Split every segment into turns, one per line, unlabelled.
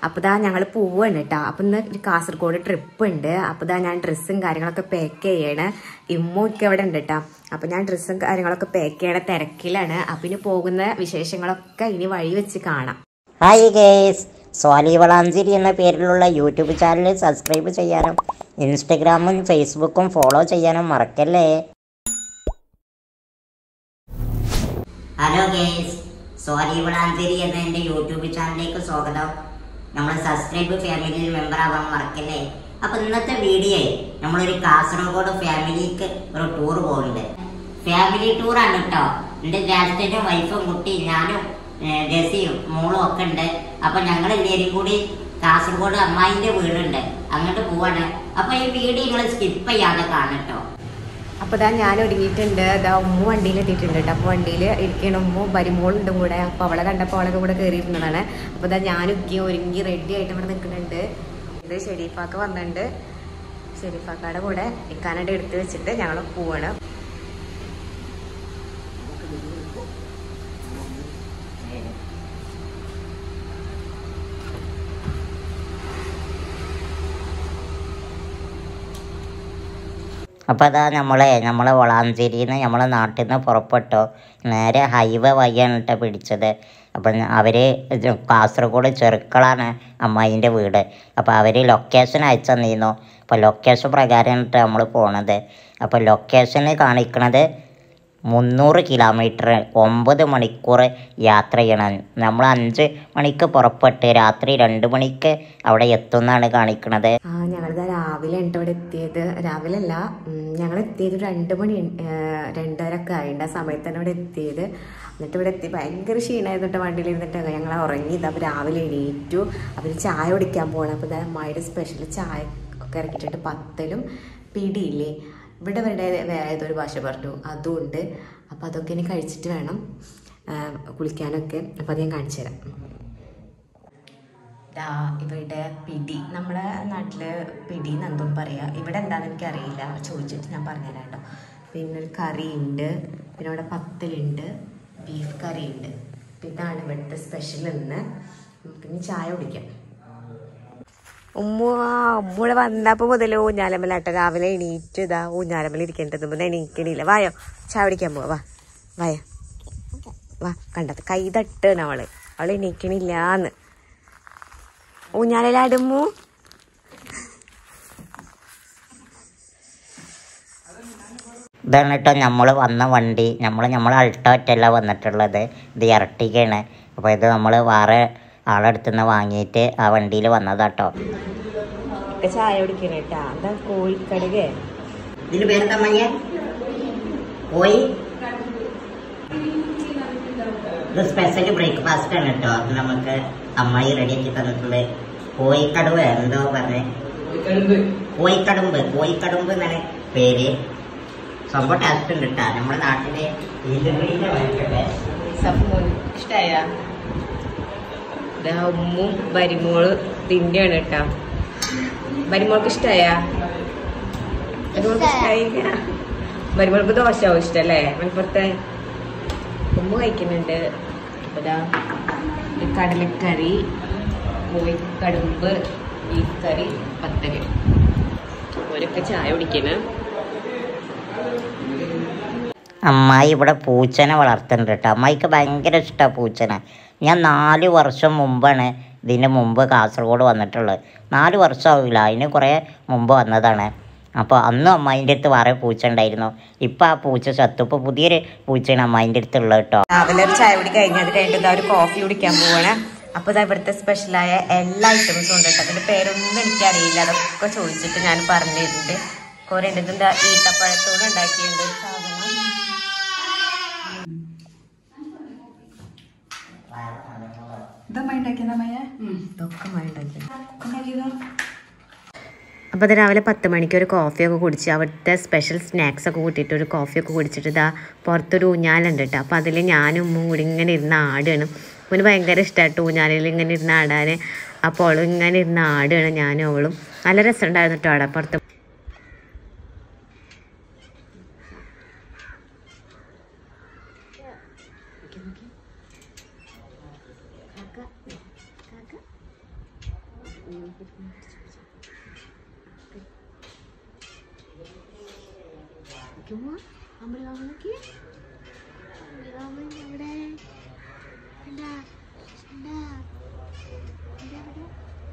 അപ്പോൾ ഇതാ ഞങ്ങൾ പോവാണ് കേട്ടോ അപ്പം ഇന്ന് ഒരു കാസർഗോഡ് ട്രിപ്പ് ഉണ്ട് അപ്പോൾ ഇതാ ഞാൻ ഡ്രസ്സും കാര്യങ്ങളൊക്കെ പാക്ക് ചെയ്യണേ ഇമ്മൊക്കെ ഇവിടെ ഉണ്ട് കേട്ടോ അപ്പം ഞാൻ ഡ്രസ്സും കാര്യങ്ങളൊക്കെ പാക്ക് ചെയ്യണ തിരക്കിലാണ് അപ്പം ഇനി പോകുന്ന വിശേഷങ്ങളൊക്കെ ഇനി വഴി വെച്ച് കാണാം
ഹായ് ഗേസ് സ്വാലി വളാഞ്ചേരി എന്ന പേരിലുള്ള യൂട്യൂബ് ചാനൽ സബ്സ്ക്രൈബ് ചെയ്യാനും ഇൻസ്റ്റഗ്രാമും ഫേസ്ബുക്കും ഫോളോ ചെയ്യാനും മറക്കല്ലേ ഹലോ ഗേസ് സ്വാലി വളാഞ്ചേരി എന്ന എൻ്റെ യൂട്യൂബ് ചാനലിലേക്ക് സ്വാഗതം നമ്മൾ സബ്സ്ക്രൈബ് ഫാമിലിയിൽ മെമ്പർ ആവാൻ മറക്കല്ലേ അപ്പൊ ഇന്നത്തെ വീഡിയോ നമ്മളൊരു കാസർഗോഡ് ഫാമിലിക്ക് ഒരു ടൂർ പോകുന്നുണ്ട് ഫാമിലി ടൂറാണ് കേട്ടോ എൻ്റെ ജ്യേഷ്ഠനും വൈഫും കുട്ടി ഞാനും ഏഹ്, ജെസിയും മോളും ഒക്കെ ഉണ്ട് അപ്പൊ ഞങ്ങൾ എല്ലാവരും കൂടി കാസർഗോഡ് അമ്മായിന്റെ വീടുണ്ട് അങ്ങോട്ട് പോവാണ് അപ്പൊ ഈ വീഡിയോ നിങ്ങൾ സ്കിപ്പ് ചെയ്യാതെ കാണട്ടോ
അപ്പോൾ ഇതാ ഞാൻ ഒരുങ്ങിയിട്ടുണ്ട് ഇതാ ഉമ്മ വണ്ടിയിൽ എത്തിയിട്ടുണ്ട് കേട്ടോ അപ്പോൾ വണ്ടിയിൽ ഇരിക്കണ ഉമ്മ വരുമോളുണ്ട് കൂടെ അപ്പോൾ അവളെ കണ്ടപ്പോൾ അവളൊക്കെ കൂടെ കയറിയിരുന്നതാണ് അപ്പോൾ ഇതാ ഞാനൊക്കെ ഒരുങ്ങി റെഡി ആയിട്ട് ഇവിടെ നിൽക്കുന്നുണ്ട് ഇത് ഷെരീഫാക്ക് വന്നിട്ടുണ്ട് ഷെരീഫാക്കയുടെ കൂടെ ഇക്കാനയുടെ എടുത്ത് വെച്ചിട്ട് ഞങ്ങൾ പോവാണ്
അപ്പോൾ അതാ നമ്മളെ നമ്മളെ വളാഞ്ചേരിയിൽ നിന്ന് നമ്മളെ നാട്ടിൽ നിന്ന് പുറപ്പെട്ടു നേരെ ഹൈവേ വഴിയാണ് കേട്ടോ പിടിച്ചത് അപ്പം അവർ കാസർഗോഡ് ചെറുക്കളാണ് അമ്മായിൻ്റെ വീട് അപ്പോൾ അവർ ലൊക്കേഷൻ അയച്ചു തന്നിരുന്നു അപ്പോൾ ലൊക്കേഷൻ പ്രകാരമാണ് കേട്ടോ നമ്മൾ പോണത് അപ്പോൾ ലൊക്കേഷന് കാണിക്കണത് മുന്നൂറ് കിലോമീറ്റർ ഒമ്പത് മണിക്കൂർ യാത്ര ചെയ്യണം നമ്മൾ അഞ്ച് മണിക്ക് പുറപ്പെട്ട് രാത്രി രണ്ട് മണിക്ക് അവിടെ എത്തുമെന്നാണ് കാണിക്കണത്
ആ ഞങ്ങളിതാ രാവിലെ ഉണ്ട് ഇവിടെ എത്തിയത് രാവിലെ അല്ല ഞങ്ങൾ എത്തിയത് രണ്ട് മണി ആ, രണ്ടരക്കെ ആയിണ്ട് ആ സമയത്ത് തന്നെ ഇവിടെ എത്തിയത് എന്നിട്ട് ഇവിടെ എത്തി ഭയങ്കര ക്ഷീണമായിരുന്നു കേട്ടോ വണ്ടിയിൽ ഇരുന്നിട്ട് ഞങ്ങൾ ഉറങ്ങി ഇതാ അപ്പോൾ രാവിലെ എണീറ്റു അവർ ചായ കുടിക്കാൻ പോകണം അപ്പോൾ ഇതാ അമ്മായിയുടെ സ്പെഷ്യൽ ചായ ഒക്കെ ഇറക്കിയിട്ടുണ്ട് പത്തലും പിടിയില്ലേ ഇവിടെ വരുടെ വേറെ ഏതൊരു ഭാഷ പറഞ്ഞു അതും ഉണ്ട് അപ്പോൾ അതൊക്കെ ഇനി കഴിച്ചിട്ട് വേണം ആ, കുളിക്കാനൊക്കെ അപ്പോൾ അത് ഞാൻ കാണിച്ചു തരാം ദാ ഇവിടെ പിടി നമ്മുടെ നാട്ടില് പിടി എന്നെന്തും പറയാ ഇവിടെ എന്താണെന്ന് എനിക്കറിയില്ല ചോദിച്ചിട്ട് ഞാൻ പറഞ്ഞുതരാം കേട്ടോ പിന്നെ ഒരു കറി ഉണ്ട് പിന്നെ ഇവിടെ പത്തലുണ്ട് ബീഫ് കറി ഉണ്ട് ഇതാണ് ഇവിടുത്തെ സ്പെഷ്യൽ ഇന്ന് നമുക്കിനി ചായ കുടിക്കാം ഉമ്മ ഉമ്മൂടെ വന്നപ്പോൾ മുതൽ ഊഞ്ഞാലമ്മലാട്ടോ രാവിലെ എണീറ്റ് ഇതാ ഊഞ്ഞാലമ്മൽ ഇരിക്കേണ്ടത് മുതൽ എണീക്കണില്ല വായോ ചായ കുടിക്കാൻ പോവാ വാ വായോ വാ കണ്ടത് കൈ തട്ടാണ് അവള് അവള് എണീക്കണില്ലാന്ന് ഊഞ്ഞാലാടുമ്പോ
ഇതാണ് കേട്ടോ നമ്മൾ വന്ന വണ്ടി നമ്മൾ നമ്മൾ അൾട്ടോറ്റല്ല വന്നിട്ടുള്ളത് ഇത് ഇരട്ടിക്കാണ് അപ്പോൾ ഇത് നമ്മൾ വേറെ ആളെടുത്ത് നിന്ന് വാങ്ങിയിട്ട് ആ വണ്ടിയിൽ വന്നതാട്ടോ
ചായ കുടിക്കണ കേട്ടാ എന്താ കോഴിക്കടുകേ
ഇതിന് പേരെന്താ മയ്യ കോയി ഇത് സ്പെഷ്യൽ ബ്രേക്ക്ഫാസ്റ്റ് ആണ് കേട്ടോ അത് നമുക്ക് അമ്മായി റെഡിയാക്കി തന്നിട്ടുള്ളത് കോഴിക്കടുവ് എന്തോ പറഞ്ഞേ കോഴിക്കടുമ്പ് കോഴിക്കടുമ്പ് എന്നാണ് പേര് സംഭവം ടേസ്റ്റ് ഉണ്ട് കേട്ടോ നമ്മുടെ നാട്ടിലെ ഈന്തപ്പഴീൻ്റെ വഴിക്കട്ടെ
സഫ്മോൻ ഇഷ്ടായ ഉമ്മും ബരിമോള് തിന്നാണ് കേട്ടാ ബരിമോൾക്ക് ഇഷ്ടായ ബരിമോൾക്ക് ഇഷ്ടായില്ല ബരിമോൾക്ക് ദോശയാവും ഇഷ്ടല്ലേ മലപ്പുറത്തെ ഉമ്മ കഴിക്കുന്നുണ്ട് അപ്പൊ ദാ ഒരു കടലക്കറി കോഴിക്കടുമ്പ് ബീഫ് കറി പത്തല് ഓരൊക്കെ ചായ കുടിക്കണം
അമ്മായി ഇവിടെ പൂച്ചനെ വളർത്തുന്നുണ്ട് കേട്ടോ അമ്മായിക്ക് ഭയങ്കര ഇഷ്ടമാണ് പൂച്ചനെ ഞാൻ നാല് വർഷം മുമ്പാണ് ഇതിന് മുമ്പ് കാസർഗോഡ് വന്നിട്ടുള്ളത് നാല് വർഷമാവില്ല അതിന് കുറേ മുമ്പ് വന്നതാണ് അപ്പോൾ അന്നും അമ്മായിൻ്റെ അടുത്ത് വേറെ പൂച്ച ഉണ്ടായിരുന്നു ഇപ്പം ആ പൂച്ച ചത്തു ഇപ്പോൾ പുതിയൊരു പൂച്ചയാണ് അമ്മായിൻ്റെ അടുത്തുള്ളത് കേട്ടോ
രാവിലെ ഒരു ചായ കുടി കഴിഞ്ഞ് അത് കഴിഞ്ഞിട്ട് ഇതാ ഒരു കോഫി കുടിക്കാൻ പോവാണ് അപ്പൊ ഇതാ ഇവിടുത്തെ സ്പെഷ്യലായ എല്ലാ ഐറ്റംസും ഉണ്ട് കേട്ടോ അതിന്റെ പേരൊന്നും എനിക്കറിയില്ല അതൊക്കെ ചോദിച്ചിട്ട് ഞാൻ പറഞ്ഞിട്ടുണ്ട് കുറെ ഉണ്ട് ഇതിന്റെ ഈത്തപ്പഴത്തോട് ഉണ്ടാക്കിയിട്ടുണ്ട് ഒരു സാധനം ഇതൊക്കെ മഴ അപ്പോൾ അത് രാവിലെ പത്ത് മണിക്ക് ഒരു കോഫിയൊക്കെ കുടിച്ച് അവിടുത്തെ സ്പെഷ്യൽ സ്നാക്സ് ഒക്കെ കൂട്ടിയിട്ട് ഒരു കോഫിയൊക്കെ കുടിച്ചിട്ട് ഇതാ പുറത്തൊരു ഊഞ്ഞാലുണ്ട് കേട്ടോ അപ്പോൾ അതിൽ ഞാനും ഉമ്മും കൂടി ഇങ്ങനെ ഇരുന്ന് ആടുകയാണ് ഉമ്മിന് ഭയങ്കര ഇഷ്ടമായിട്ട് ഊഞ്ഞാലിൽ ഇങ്ങനെ ഇരുന്ന് ആടാൻ അപ്പോൾ അവളും ഇങ്ങനെ ഇരുന്ന് ആടുകയാണ് ഞാനും അവളും നല്ല രസമുണ്ടായിരുന്നു കേട്ടോ അവിടെ പുറത്ത് അമൃതാമനക്ക് അമൃതാമൻ അവിടെ എന്താ എന്താ എന്താ അവിടെ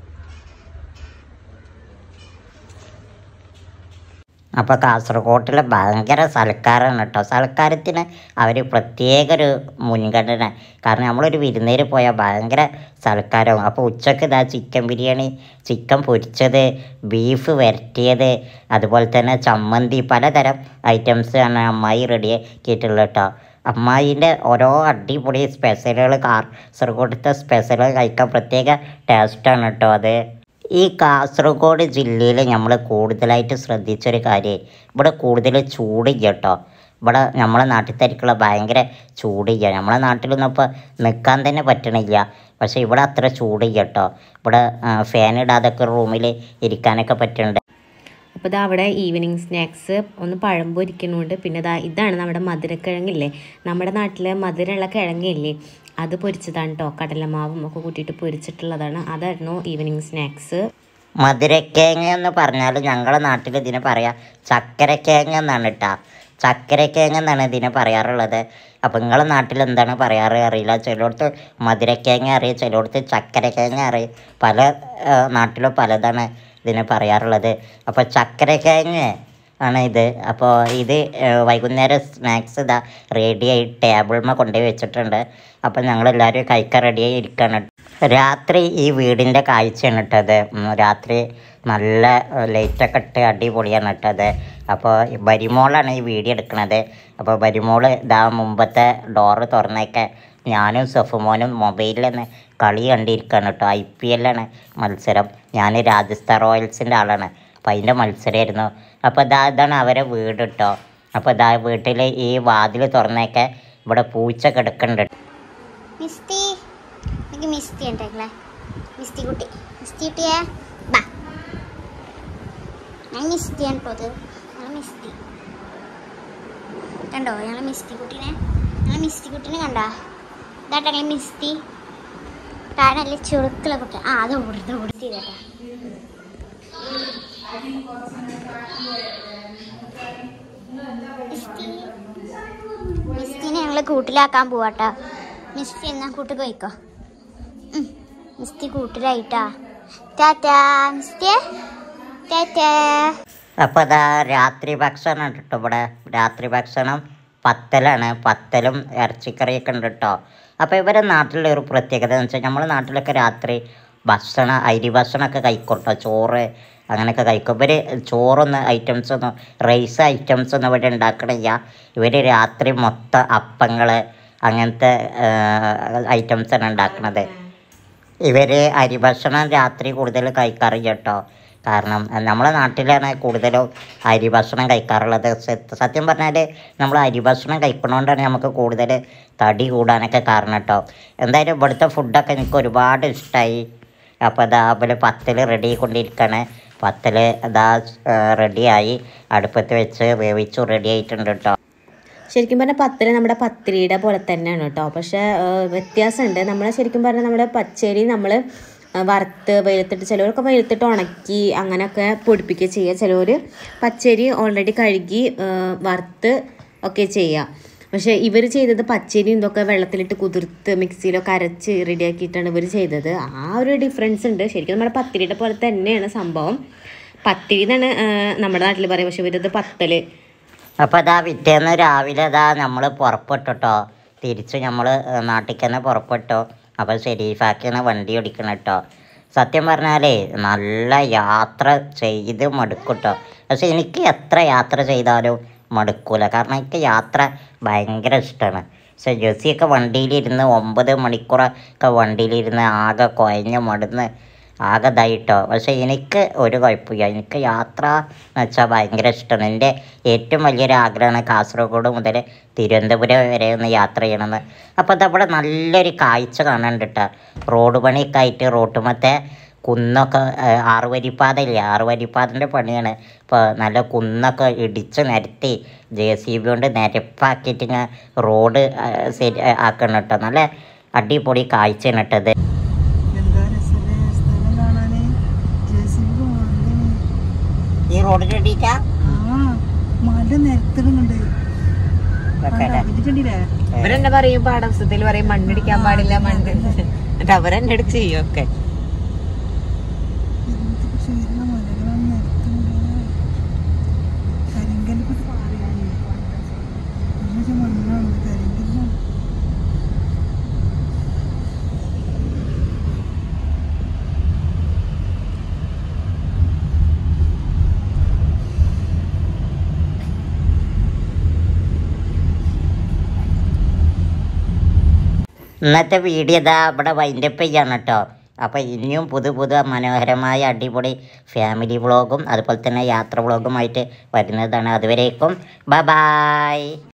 അപ്പോൾ കാസർഗോട്ടിലെ ഭയങ്കര സൽക്കാരമാണ് കേട്ടോ സൽക്കാരത്തിന് അവർ പ്രത്യേക ഒരു മുൻഗണന കാരണം നമ്മളൊരു വിരുന്നേര് പോയാൽ ഭയങ്കര സൽക്കാരവും അപ്പോൾ ഉച്ചക്ക് ഇതാ ചിക്കൻ ബിരിയാണി ചിക്കൻ പൊരിച്ചത് ബീഫ് വരട്ടിയത് അതുപോലെ തന്നെ ചമ്മന്തി പലതരം ഐറ്റംസ് ആണ് അമ്മായി റെഡി ആക്കിയിട്ടുള്ളത് കേട്ടോ അമ്മായിൻ്റെ ഓരോ അടിപൊളി സ്പെഷ്യലുകൾ കാസർഗോഡത്തെ സ്പെഷ്യലുകൾ കഴിക്കാൻ പ്രത്യേക ടേസ്റ്റാണ് കേട്ടോ അത് ഈ കാസർഗോഡ് ജില്ലയിൽ നമ്മൾ കൂടുതലായിട്ട് ശ്രദ്ധിച്ചൊരു കാര്യം ഇവിടെ കൂടുതൽ ചൂടില്ല കേട്ടോ ഇവിടെ നമ്മളെ നാട്ടിൽ തിരക്കുള്ള ഭയങ്കര ചൂടില്ല നമ്മളെ നാട്ടിലൊന്നും ഇപ്പോൾ നിൽക്കാൻ തന്നെ പറ്റണില്ല പക്ഷേ ഇവിടെ അത്ര ചൂടില്ല കേട്ടോ ഇവിടെ ഫാൻ ഇടാതൊക്കെ റൂമിൽ ഇരിക്കാനൊക്കെ പറ്റുന്നുണ്ട്
അപ്പോൾ ഇതാ അവിടെ ഈവനിങ് സ്നാക്സ് ഒന്ന് പഴം പൊരിക്കുന്നുണ്ട് പിന്നെ ഇതാ ഇതാണ് നമ്മുടെ മധുരക്കിഴങ്ങില്ലേ നമ്മുടെ നാട്ടിൽ മധുരമുള്ള കിഴങ്ങില്ലേ അത് പൊരിച്ചതാണ് കേട്ടോ കടലമാവും ഒക്കെ കൂട്ടിയിട്ട് പൊരിച്ചിട്ടുള്ളതാണ് അതായിരുന്നു ഈവനിങ് സ്നാക്സ്
മധുരക്കേങ്ങ എന്ന് പറഞ്ഞാൽ ഞങ്ങളുടെ നാട്ടിൽ ഇതിനെ പറയാ ചക്കരക്കേങ്ങ എന്നാണ് കേട്ടോ ചക്കരക്കേങ്ങ എന്നാണ് ഇതിനെ പറയാറുള്ളത് അപ്പം നിങ്ങളുടെ നാട്ടിൽ എന്താണ് പറയാറ് അറിയില്ല ചിലയിടത്ത് മധുരക്കേങ്ങ അറിയും ചിലയിടത്ത് ചക്കരക്കേങ്ങ അറിയും പല ആ, നാട്ടിലും പലതാണ് ഇതിനെ പറയാറുള്ളത് അപ്പോൾ ചക്കരക്കേങ്ങ ആണ് ഇത് അപ്പോൾ ഇത് ആ, വൈകുന്നേരം സ്നാക്സ് ഇതാ റെഡിയായി ടേബിൾമ കൊണ്ടുപോയി വെച്ചിട്ടുണ്ട് അപ്പോൾ ഞങ്ങളെല്ലാവരും കഴിക്കാൻ റെഡിയായി ഇരിക്കുകയാണ് രാത്രി ഈ വീടിൻ്റെ കാഴ്ചയാണ് ഇട്ടത് ഉം, രാത്രി നല്ല ലൈറ്റൊക്കെ ഇട്ട് അടിപൊളിയാണ് ഇട്ടത് അപ്പോൾ ബരിമോളാണ് ഈ വീഡിയോ എടുക്കുന്നത് അപ്പോൾ ബരിമോള് ഇതാ മുമ്പത്തെ ഡോറ് തുറന്നേക്കെ ഞാനും സഫുമോനും മൊബൈലിൽ തന്നെ കളി കണ്ടിരിക്കുകയാണ് കേട്ടോ ഐ പി എല്ലാണ് മത്സരം ഞാൻ രാജസ്ഥാൻ റോയൽസിൻ്റെ ആളാണ് അപ്പോൾ അതിൻ്റെ മത്സരമായിരുന്നു അപ്പോൾ ഇതാ ഇതാണ് അവരെ വീട് കേട്ടോ അപ്പോൾ ഇതാ വീട്ടിൽ ഈ വാതിൽ തുറന്നേക്കെ ഇവിടെ പൂച്ച കിടക്കുന്നുണ്ട്
മിസ്റ്റി എനിക്ക് മിസ്റ്റി ഉണ്ടെങ്കിലേ മിസ്റ്റി കുട്ടി മിസ്റ്റി കുട്ടിയെ ബാ ഞാൻ മിസ്റ്റിയാണ് കേട്ടോ അത് ഞങ്ങൾ മിസ്റ്റി കണ്ടോ ഞങ്ങൾ മിസ്റ്റി കുട്ടീനെ ഞങ്ങൾ മിസ്റ്റി കുട്ടീനെ കണ്ടാ ഇതാട്ടെ ഞങ്ങൾ മിസ്റ്റി താഴെ നല്ല ചുറുക്കുള്ള കുട്ടി ആ അത് ഓടുന്നത് ഓടി ചെയ്തേട്ടാ മിസ്റ്റി മിസ്റ്റിനെ ഞങ്ങൾ കൂട്ടിലാക്കാൻ പോവാട്ടോ മിസ്റ്റി എന്നാ കൂട്ടിൽ പോയിക്കോ ഉം. മിസ്റ്റി കൂട്ടിലായിട്ടാ ടാറ്റാ മിസ്റ്റിയെ ടാറ്റാ
അപ്പോൾ അതാ രാത്രി ഭക്ഷണം കേട്ടോ ഇവിടെ രാത്രി ഭക്ഷണം പത്തലാണ് പത്തലും ഇറച്ചിക്കറിയൊക്കെ ഉണ്ട് കേട്ടോ അപ്പോൾ ഇവരെ നാട്ടിലുള്ള ഒരു പ്രത്യേകത എന്ന് വെച്ചാൽ നമ്മുടെ നാട്ടിലൊക്കെ രാത്രി ഭക്ഷണം അരി ഭക്ഷണമൊക്കെ കഴിക്കും കേട്ടോ ചോറ് അങ്ങനെയൊക്കെ കഴിക്കും ഇവർ ചോറൊന്നും ഐറ്റംസ് ഒന്നും റൈസ് ഐറ്റംസ് ഒന്നും ഇവിടെ ഉണ്ടാക്കണില്ല ഇവർ രാത്രി മൊത്തം അപ്പങ്ങൾ അങ്ങനത്തെ ഐറ്റംസാണ് ഉണ്ടാക്കുന്നത് ഇവർ അരിഭക്ഷണം രാത്രി കൂടുതൽ കഴിക്കാറില്ല കേട്ടോ കാരണം നമ്മളെ നാട്ടിലാണ് കൂടുതലും അരിഭക്ഷണം കഴിക്കാറുള്ളത് സത്യ- സത്യം പറഞ്ഞാൽ നമ്മൾ അരിഭക്ഷണം കഴിക്കണോണ്ടാണ് നമുക്ക് കൂടുതൽ തടി കൂടാനൊക്കെ കാരണം കേട്ടോ എന്തായാലും ഇവിടുത്തെ ഫുഡൊക്കെ എനിക്ക് ഒരുപാട് ഇഷ്ടമായി അപ്പോൾ അതാ പോലെ പത്തിൽ റെഡി ആയിക്കൊണ്ടിരിക്കുകയാണ് പത്തിൽ അതാ റെഡിയായി അടുപ്പത്ത് വെച്ച് വേവിച്ചു റെഡി ആയിട്ടുണ്ട് കേട്ടോ
ശരിക്കും പറഞ്ഞാൽ പത്തിരി നമ്മുടെ പത്തിരിയുടെ പോലെ തന്നെയാണ് കേട്ടോ പക്ഷേ വ്യത്യാസമുണ്ട് നമ്മൾ ശരിക്കും പറഞ്ഞാൽ നമ്മുടെ പച്ചരി നമ്മൾ വറുത്ത് വെയിലത്തിട്ട് ചിലവരൊക്കെ വെയിലത്തിട്ട് ഉണക്കി അങ്ങനെയൊക്കെ പൊടിപ്പിക്കുക ചെയ്യുക ചിലവർ പച്ചരി ഓൾറെഡി കഴുകി ആ, വറുത്ത് ഒക്കെ ചെയ്യുക പക്ഷേ ഇവർ ചെയ്തത് പച്ചരി ഇതൊക്കെ വെള്ളത്തിലിട്ട് കുതിർത്ത് മിക്സിയിലൊക്കെ അരച്ച് റെഡിയാക്കിയിട്ടാണ് ഇവർ ചെയ്തത് ആ ഒരു ഡിഫറൻസ് ഉണ്ട് ശരിക്കും നമ്മുടെ പത്തിരിയുടെ പോലെ തന്നെയാണ് സംഭവം പത്തിരി എന്നാണ് ആ, നമ്മുടെ നാട്ടിൽ പറയുക പക്ഷെ ഇവരത് പത്തല്
അപ്പോൾ അതാ പിറ്റേന്ന് രാവിലെ അതാ നമ്മൾ പുറപ്പെട്ടു കേട്ടോ തിരിച്ച് നമ്മൾ നാട്ടിൽ തന്നെ പുറപ്പെട്ടു അപ്പോൾ ഷെരീഫാക്കിയാണ് വണ്ടി ഓടിക്കണം കേട്ടോ സത്യം പറഞ്ഞാലേ നല്ല യാത്ര ചെയ്ത് മടുക്കും കേട്ടോ പക്ഷെ എനിക്ക് എത്ര യാത്ര ചെയ്താലും മടുക്കൂല കാരണം എനിക്ക് യാത്ര ഭയങ്കര ഇഷ്ടമാണ് പക്ഷെ ജെസ്സിയൊക്കെ വണ്ടിയിലിരുന്ന് ഒമ്പത് മണിക്കൂറൊക്കെ വണ്ടിയിലിരുന്ന് ആകെ കുഴഞ്ഞ് മടുന്ന് ആകെ ഇതായിട്ടോ പക്ഷെ എനിക്ക് ഒരു കുഴപ്പമില്ല എനിക്ക് യാത്ര എന്ന് വെച്ചാൽ ഭയങ്കര ഇഷ്ടമാണ് എൻ്റെ ഏറ്റവും വലിയൊരു ആഗ്രഹമാണ് കാസർഗോഡ് മുതൽ തിരുവനന്തപുരം വരെ ഒന്ന് യാത്ര ചെയ്യണമെന്ന് അപ്പോൾ അതവിടെ നല്ലൊരു കാഴ്ച കാണാനുണ്ട് കേട്ടോ റോഡ് പണിയൊക്കെ ആയിട്ട് റോട്ടുമത്തെ കുന്നൊക്കെ ഏഹ്, ആറുവരിപ്പാത ഇല്ലേ ആറുവരിപ്പാതിൻ്റെ പണിയാണ് ഇപ്പോൾ നല്ല കുന്നൊക്കെ ഇടിച്ച് നിരത്തി ജെ സി ബി കൊണ്ട് നിരപ്പാക്കിയിട്ട് ഇങ്ങനെ റോഡ് ഏഹ്, ശരി ആക്കണം കേട്ടോ നല്ല അടിപൊളി കാഴ്ചയാണ് കേട്ടോ ഇത്
എന്താ രസല്ലേ സ്ഥലം കാണാന്
റോഡിൽ ഇടിയിട്ടാ
ആ മല നിരത്തിടുന്നുണ്ട്
വെക്കട്ടെ
ഇതിട്ടില്ലേ
ഇവരെന്നെ പറയും പാഠപുസ്തകത്തിൽ പറയും മണ്ണിടിക്കാൻ പാടില്ല മണ്ണ് എന്നിട്ട് അവരെന്നെ എടുത്ത് ചെയ്യും ഒക്കെ
എന്തൊക്കെ ചെയ്യുന്ന മലകളാണ് നിരത്തുന്നത് കരിങ്കല്ല് പാടിയാണ് മണ്ണാണ് കരിങ്കല്ലാണ്
ഇന്നത്തെ വീഡിയോ ഇതാ ഇവിടെ വൈൻഡപ്പ് ചെയ്യാണ് കേട്ടോ അപ്പോൾ ഇനിയും പുതു പുതു മനോഹരമായ അടിപൊളി ഫാമിലി വ്ളോഗും അതുപോലെ തന്നെ യാത്ര വ്ളോഗുമായിട്ട് വരുന്നതാണ് അതുവരേക്കും ബ ബായ്